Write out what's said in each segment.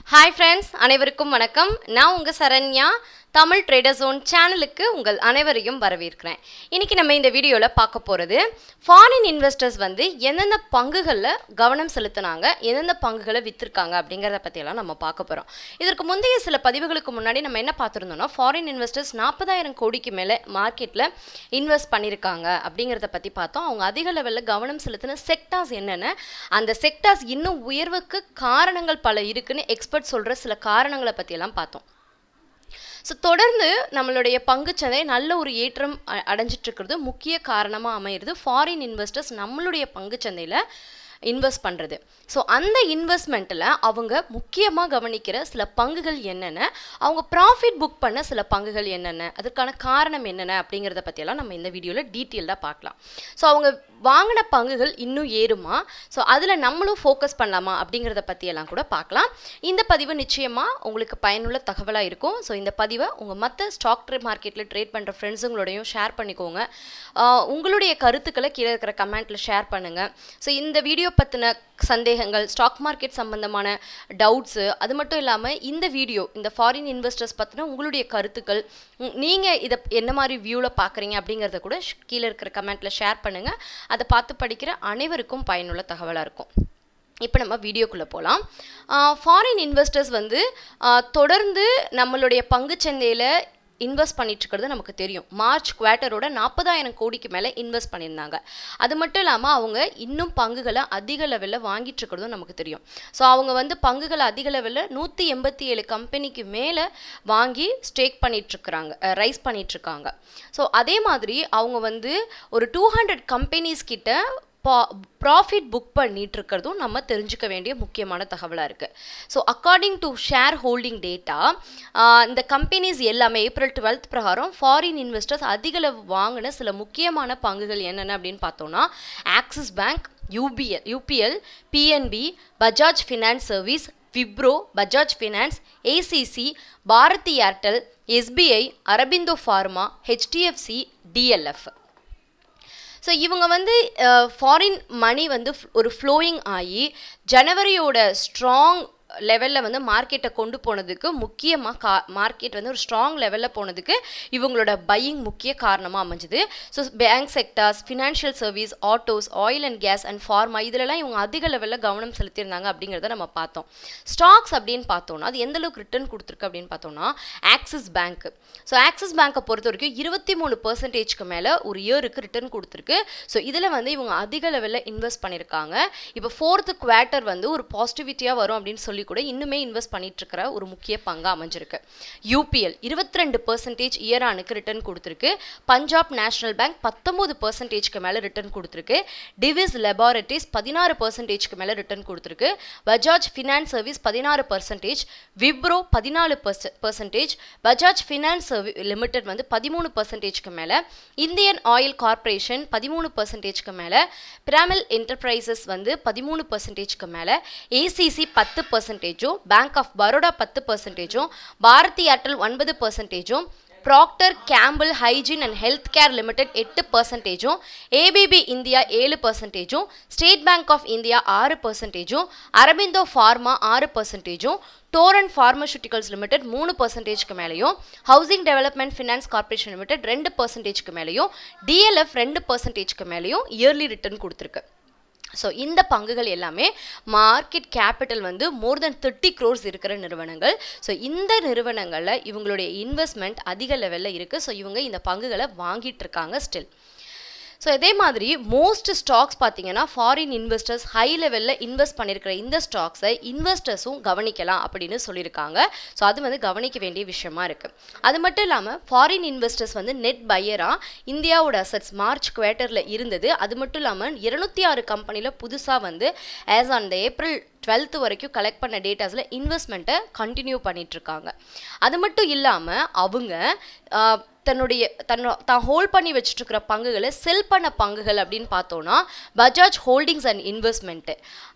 hi friends அனைவருக்கும் வணக்கம் நான் உங்கள் சரண்யா தமிழ் ட்ரேடர் ஜோன் சேனலுக்கு உங்கள் அனைவரையும் வரவேற்கிறேன் இன்னைக்கு நம்ம இந்த வீடியோவில் பார்க்க போகிறது ஃபாரின் இன்வெஸ்டர்ஸ் வந்து எந்தெந்த பங்குகளில் கவனம் செலுத்தினாங்க எந்தெந்த பங்குகளை விற்றுருக்காங்க அப்படிங்கிறத பற்றியெல்லாம் நம்ம பார்க்க போகிறோம் இதற்கு முந்தைய சில பதிவுகளுக்கு முன்னாடி நம்ம என்ன பார்த்துருந்தோம்னா ஃபாரின் இன்வெஸ்டர்ஸ் நாற்பதாயிரம் கோடிக்கு மேலே மார்க்கெட்டில் இன்வெஸ்ட் பண்ணியிருக்காங்க அப்படிங்கிறத பற்றி பார்த்தோம் அவங்க அதிக லெவலில் கவனம் செலுத்தின செக்டார்ஸ் என்னென்ன அந்த செக்டார்ஸ் இன்னும் உயர்வுக்கு காரணங்கள் பல இருக்குன்னு எக்ஸ்பர்ட் சொல்கிற சில காரணங்களை பற்றியெல்லாம் பார்த்தோம் ஸோ தொடர்ந்து நம்மளுடைய பங்குச்சந்தை நல்ல ஒரு ஏற்றம் அ- அடைஞ்சிட்டு இருக்கிறது முக்கிய காரணமாக அமையிறது ஃபாரின் இன்வெஸ்டர்ஸ் நம்மளுடைய பங்குச்சந்தையில் இன்வெஸ்ட் பண்ணுறது ஸோ அந்த இன்வெஸ்ட்மெண்ட்டில் அவங்க முக்கியமாக கவனிக்கிற சில பங்குகள் என்னென்ன அவங்க ப்ராஃபிட் புக் பண்ண சில பங்குகள் என்னென்ன அதுக்கான காரணம் என்னென்ன அப்படிங்கிறத பற்றியெல்லாம் நம்ம இந்த வீடியோவில் டீட்டெயில்டாக பார்க்கலாம் ஸோ அவங்க வாங்கின பங்குகள் இன்னும் ஏறுமா ஸோ அதில் நம்மளும் ஃபோக்கஸ் பண்ணலாமா அப்படிங்கிறத பற்றியெல்லாம் கூட பார்க்கலாம் இந்த பதிவு நிச்சயமாக உங்களுக்கு பயனுள்ள தகவலாக இருக்கும் ஸோ இந்த பதிவை உங்கள் மற்ற ஸ்டாக் ட்ரேட் மார்க்கெட்டில் ட்ரேட் பண்ணுற ஃப்ரெண்ட்ஸுங்களோடையும் ஷேர் பண்ணிக்கோங்க ஆஹ் உங்களுடைய கருத்துக்களை கீழே இருக்கிற கமெண்ட்டில் ஷேர் பண்ணுங்கள் ஸோ இந்த வீடியோ பற்றின சந்தேகங்கள் ஸ்டாக் மார்க்கெட் சம்பந்தமான டவுட்ஸு அது மட்டும் இல்லாமல் இந்த வீடியோ இந்த ஃபாரின் இன்வெஸ்டர்ஸ் பற்றின உங்களுடைய கருத்துக்கள் நீங்கள் இதை என்ன மாதிரி வியூவில் பார்க்குறீங்க அப்படிங்கிறத கூட ஷ்- கீழே இருக்கிற கமெண்ட்டில் ஷேர் பண்ணுங்கள் அதை பார்த்து படிக்கிற அனைவருக்கும் பயனுள்ள தகவலாக இருக்கும் இப்போ நம்ம வீடியோக்குள்ளே போகலாம் ஃபாரின் இன்வெஸ்டர்ஸ் வந்து ஆஹ் தொடர்ந்து நம்மளுடைய பங்குச்சந்தையில் இன்வெஸ்ட் பண்ணிட்டு இருக்கிறது நமக்கு தெரியும் மார்ச் குவார்ட்டரோட நாற்பதாயிரம் கோடிக்கு மேலே இன்வெஸ்ட் பண்ணியிருந்தாங்க அது மட்டும் இல்லாமல் அவங்க இன்னும் பங்குகளை அதிக லெவலில் வாங்கிட்டு இருக்கிறதும் நமக்கு தெரியும் ஸோ அவங்க வந்து பங்குகளை அதிக லெவலில் நூற்றி எண்பத்தி ஏழு கம்பெனிக்கு மேலே வாங்கி ஸ்டேக் பண்ணிட்டு இருக்கிறாங்க ரைஸ் பண்ணிட்டு இருக்காங்க ஸோ அதே மாதிரி அவங்க வந்து ஒரு டூ ஹண்ட்ரட் கம்பெனிஸ் கிட்ட ப்ராஃபிட் புக் பண்ணிட்டு இருக்கிறதும் நம்ம தெரிஞ்சுக்க வேண்டிய முக்கியமான தகவலாக இருக்குது so according to shareholding data இந்த கம்பெனிஸ் எல்லாமே ஏப்ரல் டுவெல்த் பிரகாரம் ஃபாரின் இன்வெஸ்டர்ஸ் அதிக அளவு வாங்கின சில முக்கியமான பங்குகள் என்னென்ன அப்படின்னு பார்த்தோம்னா Axis Bank UPL UPL PNB Bajaj Finance Service Wipro Bajaj Finance ACC Bharti Airtel SBI Aurobindo Pharma HDFC DLF so இவங்க வந்து ஃபாரின் மணி வந்து f- ஒரு ஃப்ளோயிங் ஆகி ஜனவரியோட ஸ்ட்ராங் லெவலில் வந்து மார்க்கெட்டை கொண்டு போனதுக்கு முக்கியமாக கா மார்க்கெட் வந்து ஒரு ஸ்ட்ராங் லெவலில் போனதுக்கு இவங்களோட பையிங் முக்கிய காரணமாக அமைஞ்சுது so bank sectors financial service autos oil and gas and pharma இதிலலாம் இவங்க அதிக லெவலில் கவனம் செலுத்தியிருந்தாங்க அப்படிங்கிறத நம்ம பார்த்தோம் ஸ்டாக்ஸ் அப்படின்னு பார்த்தோம்னா அது எந்த அளவுக்கு ரிட்டர்ன் கொடுத்துருக்கு அப்படின்னு பார்த்தோம்னா ஆக்சிஸ் பேங்க் ஸோ ஆக்சிஸ் பேங்க்கை பொறுத்த வரைக்கும் இருபத்தி மூணு பர்சன்டேஜ்க்கு மேலே ஒரு இயருக்கு ரிட்டர்ன் கொடுத்துருக்கு ஸோ இதில் வந்து இவங்க அதிக லெவலில் இன்வெஸ்ட் பண்ணியிருக்காங்க இப்போ ஃபோர்த்து குவார்ட்டர் வந்து ஒரு பாசிட்டிவிட்டியாக வரும் அப்படின்னு சொல்லி கூட இன்னுமே இன்வெஸ்ட் பண்ணிட்டு இருக்கிற ஒரு முக்கிய பங்காக அமைஞ்சிருக்கு யூபிஎல் இருபத்தி ரெண்டு பர்சன்டேஜ் இயரானுக்கு ரிட்டர்ன் கொடுத்துருக்கு பஞ்சாப் நேஷனல் பேங்க் பத்தொம்போது பர்சன்டேஜ்க்கு மேலே ரிட்டர்ன் கொடுத்துருக்கு டிவிஸ் லெபார்டரிஸ் பதினாறு பர்சன்டேஜ்க்கு மேலே ரிட்டர்ன் கொடுத்துருக்கு பஜாஜ் ஃபினான்ஸ் சர்வீஸ் பதினாறு பர்சன்டேஜ் விப்ரோ பதினாலு percentage Bajaj Finance Service Limited வந்து பதிமூணு பர்சன்டேஜ்க்கு மேலே இந்தியன் ஆயில் கார்ப்பரேஷன் பதிமூணு பர்சன்டேஜ்க்கு மேலே பிராமல் என்டர்பிரைசஸ் வந்து பதிமூணு பர்சன்டேஜ்க்கு மேலே ஏசிசி பத்து பர்சன்டேஜும் பேங்க் ஆஃப் பரோடா பத்து பர்சன்டேஜும் பாரதி ஏர்டெல் ஒன்பது பர்சன்டேஜும் Procter Gamble Hygiene and Health Care Limited எட்டு பர்சன்டேஜும் ஏபிபி இந்தியா ஏழு பர்சன்டேஜும் ஸ்டேட் பேங்க் ஆஃப் இந்தியா ஆறு பர்சன்டேஜும் அரபிந்தோ ஃபார்மா ஆறு பர்சன்டேஜும் டோரன் ஃபார்மசூட்டிகல்ஸ் லிமிடெட் மூணு பர்சன்டேஜ்க்கு மேலேயும் Housing Development Finance Corporation Limited ரெண்டு பர்சன்டேஜ்க்கு மேலேயும் டிஎல்எஃப் ரெண்டு பர்சன்டேஜ்க்கு மேலேயும் இயர்லி ரிட்டர்ன் கொடுத்துருக்கு ஸோ இந்த பங்குகள் எல்லாமே மார்க்கெட் கேபிட்டல் வந்து மோர் தென் தேர்ட்டி க்ரோர்ஸ் இருக்கிற நிறுவனங்கள் ஸோ இந்த நிறுவனங்களில் இவங்களுடைய இன்வெஸ்ட்மெண்ட் அதிக லெவலில் இருக்குது ஸோ இவங்க இந்த பங்குகளை வாங்கிட்டு இருக்காங்க ஸ்டில் ஸோ இதே மாதிரி மோஸ்ட் ஸ்டாக்ஸ் பார்த்தீங்கன்னா ஃபாரின் இன்வெஸ்டர்ஸ் ஹை லெவலில் இன்வெஸ்ட் பண்ணியிருக்கிற இந்த ஸ்டாக்ஸை இன்வெஸ்டர்ஸும் கவனிக்கலாம் அப்படின்னு சொல்லியிருக்காங்க ஸோ அது வந்து கவனிக்க வேண்டிய விஷயமா இருக்குது அது மட்டும் இல்லாமல் ஃபாரின் இன்வெஸ்டர்ஸ் வந்து நெட் பையராக இந்தியாவோட அசட்ஸ் மார்ச் குவார்ட்டரில் இருந்தது அது மட்டும் இல்லாமல் இருநூத்தி ஆறு கம்பெனியில் புதுசாக வந்து as on the April twelfth வரைக்கும் கலெக்ட் பண்ண டேட்டாஸில் இன்வெஸ்ட்மெண்ட்டை கண்டினியூ பண்ணிட்டு இருக்காங்க அது மட்டும் இல்லாமல் அவங்க ஆஹ், தன்னுடைய தன்னோ தான் ஹோல்ட் பண்ணி வச்சுட்டு இருக்கிற பங்குகளை செல் பண்ண பங்குகள் அப்படின்னு பார்த்தோன்னா பஜாஜ் ஹோல்டிங்ஸ் அண்ட் இன்வெஸ்ட்மெண்ட்டு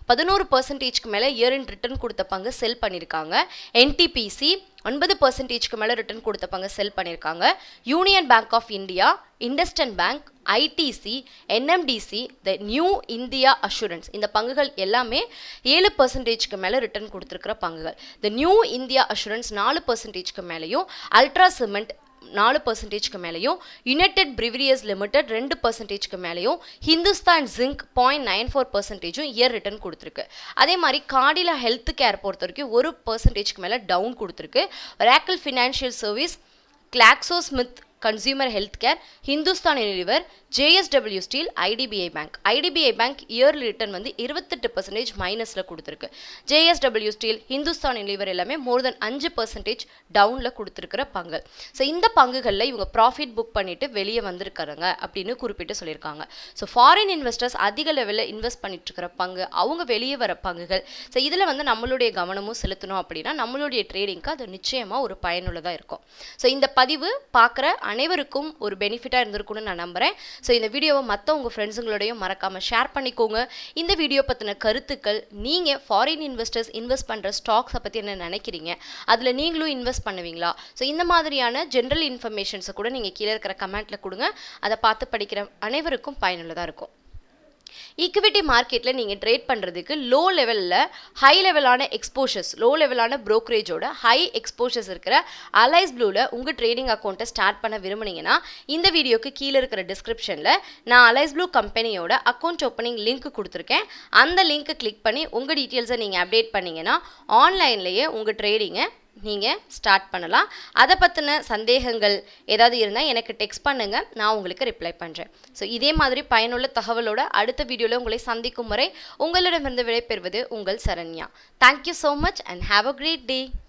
பதினோரு பர்சன்டேஜ்க்கு மேலே இயர் இன் ரிட்டர்ன் கொடுத்த பங்கு செல் பண்ணியிருக்காங்க என்டிபிசி ஒன்பது பர்சன்டேஜ்க்கு மேலே ரிட்டர்ன் கொடுத்த பங்கு செல் பண்ணியிருக்காங்க Union Bank of India IndusInd Bank ITC NMDC the New India Assurance இந்த பங்குகள் எல்லாமே ஏழு பர்சன்டேஜ்க்கு மேலே ரிட்டர்ன் கொடுத்துருக்கிற பங்குகள் த நியூ இந்தியா அஷூரன்ஸ் நாலு பர்சன்டேஜ்க்கு மேலேயும் அல்ட்ரா சிமெண்ட் நாலு பர்சன்டேஜ்க்கு மேலேயும் யுனைடெட் பிரிவிரியஸ் லிமிடெட் ரெண்டு பர்சன்டேஜ்க்கு மேலேயும் Hindustan Zinc point nine four பர்சன்டேஜும் இயர் ரிட்டர்ன் கொடுத்துருக்கு அதே மாதிரி காடிலா ஹெல்த் கேர் பொறுத்த வரைக்கும் ஒரு பர்சன்டேஜ்க்கு மேலே டவுன் கொடுத்துருக்கு ரேக்கல் Financial Service Glaxo Smith Consumer Health Care Hindustan Unilever JSW Steel IDBI Bank IDBI Bank yearly return வந்து இருபத்தெட்டு பர்சன்டேஜ் மைனஸில் கொடுத்துருக்கு ஜேஎஸ்டபிள்யூ ஸ்டீல் ஹிந்துஸ்தான் யூனிலிவர் எல்லாமே மோர் தென் அஞ்சு பர்சன்டேஜ் டவுனில் கொடுத்துருக்கிற பங்கு ஸோ இந்த பங்குகளில் இவங்க ப்ராஃபிட் புக் பண்ணிட்டு வெளியே வந்திருக்காங்க அப்படின்னு குறிப்பிட்டு சொல்லியிருக்காங்க ஸோ ஃபாரின் இன்வெஸ்டர்ஸ் அதிக லெவலில் இன்வெஸ்ட் பண்ணிட்டு இருக்கிற பங்கு அவங்க வெளியே வர பங்குகள் ஸோ இதில் வந்து நம்மளுடைய கவனமும் செலுத்தணும் அப்படின்னா நம்மளுடைய ட்ரேடிங்க்கு அது நிச்சயமாக ஒரு பயனுள்ளதாக இருக்கும் ஸோ இந்த பதிவு பார்க்குற அனைவருக்கும் ஒரு பெனிஃபிட்டாக இருந்திருக்கும்னு நான் நம்புகிறேன் ஸோ இந்த வீடியோவை மற்ற உங்கள் ஃப்ரெண்ட்ஸுங்களோடையும் மறக்காமல் ஷேர் பண்ணிக்கோங்க இந்த வீடியோ பற்றின கருத்துக்கள் நீங்கள் ஃபாரின் இன்வெஸ்டர்ஸ் இன்வெஸ்ட் பண்ணுற ஸ்டாக்ஸை பற்றி என்ன நினைக்கிறீங்க அதில் நீங்களும் இன்வெஸ்ட் பண்ணுவீங்களா ஸோ இந்த மாதிரியான ஜென்ரல் இன்ஃபர்மேஷன்ஸை கூட நீங்கள் கீழே இருக்கிற கமெண்ட்டில் கொடுங்க அதை பார்த்து படிக்கிற அனைவருக்கும் பயனுள்ளதாக இருக்கும் ஈக்விட்டி மார்க்கெட்டில் நீங்கள் ட்ரேட் பண்ணுறதுக்கு லோ லெவலில் ஹை லெவலான எக்ஸ்போஷர்ஸ் லோ லெவலான ப்ரோக்கரேஜோட ஹை எக்ஸ்போஷர்ஸ் இருக்கிற அலைஸ் ப்ளூவில் உங்கள் ட்ரேடிங் அக்கௌண்ட்டை ஸ்டார்ட் பண்ண விரும்புனீங்கன்னா இந்த வீடியோக்கு கீழே இருக்கிற டிஸ்கிரிப்ஷனில் நான் அலைஸ் ப்ளூ கம்பெனியோட அக்கௌண்ட் ஓப்பனிங் லிங்க் கொடுத்துருக்கேன் அந்த லிங்க்கை கிளிக் பண்ணி உங்கள் டீட்டெயில்ஸை நீங்கள் அப்டேட் பண்ணிங்கன்னா ஆன்லைன்லேயே உங்கள் ட்ரேடிங்கை நீங்கள் ஸ்டார்ட் பண்ணலாம் அதை பற்றின சந்தேகங்கள் ஏதாவது இருந்தால் எனக்கு டெக்ஸ்ட் பண்ணுங்கள் நான் உங்களுக்கு ரிப்ளை பண்ணுறேன் ஸோ இதே மாதிரி பயனுள்ள தகவலோட அடுத்த வீடியோவில் உங்களை சந்திக்கும் வரை உங்களிடமிருந்து விடைபெறுவது உங்கள் Saranya thank you so much and have a great day